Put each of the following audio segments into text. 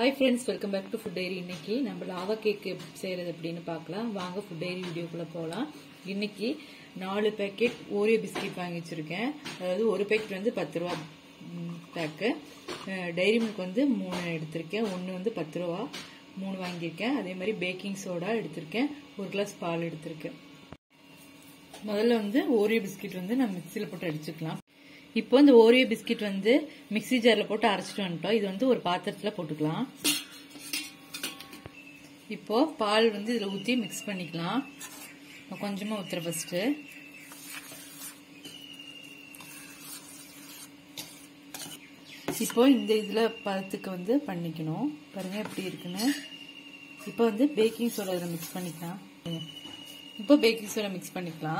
hi friends welcome back to food diary இன்னைக்கு நம்ம lava cake செய்கிறது அப்படின்னு பார்க்கலாம் வாங்க ஃபுட் டைரி வீடியோக்குள்ளே போகலாம் இன்னைக்கு நாலு பேக்கெட் ஓரியோ பிஸ்கட் வாங்கி வச்சுருக்கேன் அதாவது ஒரு பேக்கெட் வந்து பத்து ரூபா பேக்கு டைரி மில்க் வந்து மூணு எடுத்திருக்கேன் ஒன்று வந்து பத்து ரூபா மூணு வாங்கியிருக்கேன் அதே மாதிரி பேக்கிங் சோடா எடுத்திருக்கேன் ஒரு கிளாஸ் பால் எடுத்திருக்கேன் முதல்ல வந்து ஓரியோ பிஸ்கட் வந்து நம்ம மிக்சியில் போட்டு அடிச்சுக்கலாம் இப்போ இந்த ஓரியோ பிஸ்கட் வந்து மிக்சி ஜாரில் போட்டு அரைச்சிட்டு வந்துட்டோம் இது வந்து ஒரு பாத்திரத்தில் போட்டுக்கலாம் இப்போ பால் வந்து இதில் ஊற்றி மிக்ஸ் பண்ணிக்கலாம் கொஞ்சமாக ஊற்றுற ஃபஸ்ட்டு இப்போ இந்த இதில் பழத்துக்கு வந்து பண்ணிக்கணும் பாருங்கள் எப்படி இருக்குன்னு இப்போ வந்து பேக்கிங் சோடா இதில் மிக்ஸ் பண்ணிக்கலாம் இப்போ பேக்கிங் சோடா மிக்ஸ் பண்ணிக்கலாம்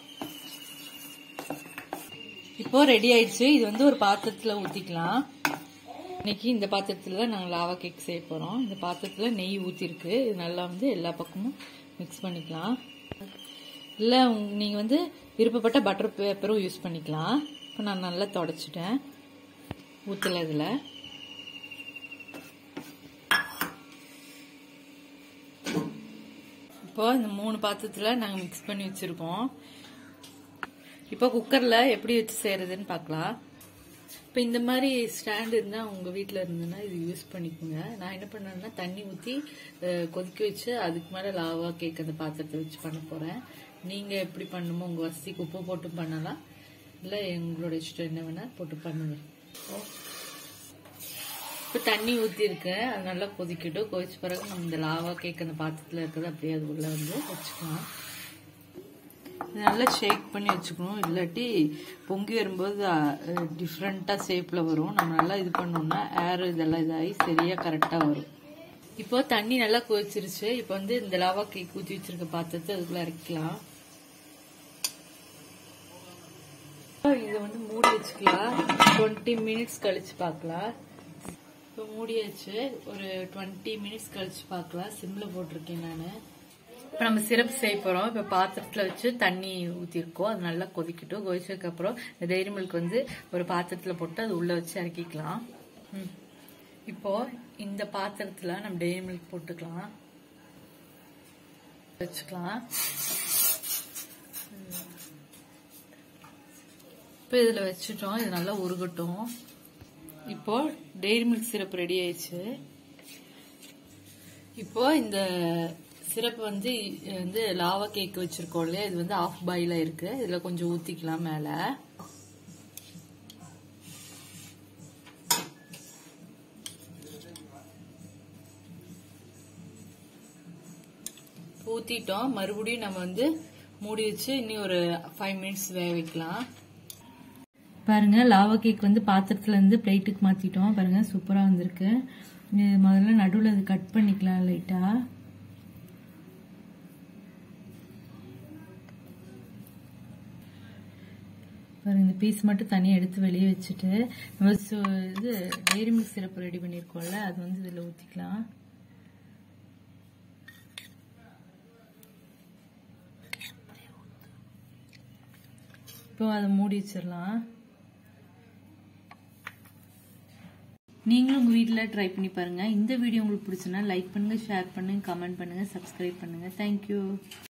இப்போ ரெடி ஆயிடுச்சு இது வந்து ஒரு பாத்திரத்தில் ஊற்றிக்கலாம் இன்னைக்கு இந்த பாத்திரத்தில் தான் நாங்கள் லாவா கேக் செய்ய போகிறோம் இந்த பாத்திரத்தில் நெய் ஊற்றிருக்கு இது நல்லா வந்து எல்லா பக்கமும் மிக்ஸ் பண்ணிக்கலாம் இல்லை நீங்கள் வந்து விருப்பப்பட்ட பட்டர் பேப்பரும் யூஸ் பண்ணிக்கலாம் இப்போ நான் நல்லா தொடச்சிட்டேன் ஊற்றல இதில் இப்போ இந்த மூணு பாத்திரத்தில் நாங்கள் மிக்ஸ் பண்ணி வச்சுருக்கோம் இப்போ குக்கரில் எப்படி வச்சு செய்கிறதுன்னு பார்க்கலாம் இப்போ இந்த மாதிரி ஸ்டாண்ட் இருந்தால் உங்கள் வீட்டில் இருந்ததுன்னா இது யூஸ் பண்ணிக்கோங்க நான் என்ன பண்ணேன்னா தண்ணி ஊற்றி கொதிக்க வச்சு அதுக்கு மேலே லாவா கேக் அந்த பாத்திரத்தை வச்சு பண்ண போகிறேன் நீங்கள் எப்படி பண்ணணுமோ உங்கள் வசதிக்கு உப்பு போட்டு பண்ணலாம் இல்லை எங்களோட இஷ்டம் என்ன வேணால் போட்டு பண்ணுங்க இப்போ தண்ணி ஊற்றிருக்கேன் அது நல்லா கொதிக்கட்டும் கொதிச்ச பிறகு நம்ம இந்த லாவா கேக் அந்த பாத்திரத்தில் இருக்கிறது அப்படியே அது உள்ள வந்து வச்சுக்கலாம் நல்லா ஷேக் பண்ணி வச்சுக்கணும் இல்லாட்டி பொங்கி வரும்போது டிஃப்ரெண்ட்டாக ஷேப்பில் வரும் நம்ம நல்லா இது பண்ணோம்னா ஏர் இதெல்லாம் இதாகி சரியாக கரெக்டாக வரும் இப்போ தண்ணி நல்லா கொதிச்சிருச்சு இப்போ வந்து இந்த லாவா கேக் ஊற்றி வச்சிருக்க பாத்திரத்தை அதுக்குள்ளே இறக்கலாம் இதை வந்து மூடி வச்சுக்கலாம் டுவெண்ட்டி மினிட்ஸ் கழிச்சு பார்க்கலாம் இப்போ மூடியாச்சு ஒரு டுவெண்ட்டி மினிட்ஸ் கழிச்சு பார்க்கலாம் சிம்மில் போட்டிருக்கேன் நான் இப்போ நம்ம சிரப் செய்ய போகிறோம் இப்போ பாத்திரத்தில் வச்சு தண்ணி ஊற்றிருக்கோம் அது நல்லா கொதிக்கட்டும் கொதிச்சதுக்கப்புறம் இந்த டெய்ரி மில்க் வந்து ஒரு பாத்திரத்தில் போட்டு அது உள்ளே வச்சு இறக்கிக்கலாம் இப்போ இந்த பாத்திரத்தில் நம்ம டெய்ரி மில்க் போட்டுக்கலாம் வச்சுக்கலாம் இப்போ இதில் வச்சுட்டோம் இது நல்லா உருகட்டும் இப்போ டெய்ரி மில்க் சிரப் ரெடி ஆயிடுச்சு இப்போ இந்த சிரப் வந்து வந்து லாவா கேக் வச்சிருக்கோம் இல்லையா இது வந்து ஆஃப் பாயில இருக்கு இதுல கொஞ்சம் ஊத்திக்கலாம் மேல ஊத்திட்டோம் மறுபடியும் நம்ம வந்து மூடி வச்சு இன்னும் ஒரு ஃபைவ் மினிட்ஸ் வேக வைக்கலாம் பாருங்க லாவா கேக் வந்து பாத்திரத்துல இருந்து பிளேட்டுக்கு மாத்திட்டோம் பாருங்க சூப்பரா வந்திருக்கு முதல்ல நடுவில் அது கட் பண்ணிக்கலாம் லைட்டா பாருங்க இந்த பீஸ் மட்டும் தனியாக எடுத்து வெளியே வச்சுட்டு நம்ம இது டெய்ரி மில்க் சிரப் ரெடி பண்ணியிருக்கோம்ல அது வந்து இதில் ஊற்றிக்கலாம் இப்போ அதை மூடி வச்சிடலாம் நீங்களும் உங்கள் வீட்டில் ட்ரை பண்ணி பாருங்கள் இந்த வீடியோ உங்களுக்கு பிடிச்சுன்னா லைக் பண்ணுங்கள் ஷேர் பண்ணுங்கள் கமெண்ட் பண்ணுங்கள் சப்ஸ்கிரைப் பண்ணுங்கள் தேங்க்யூ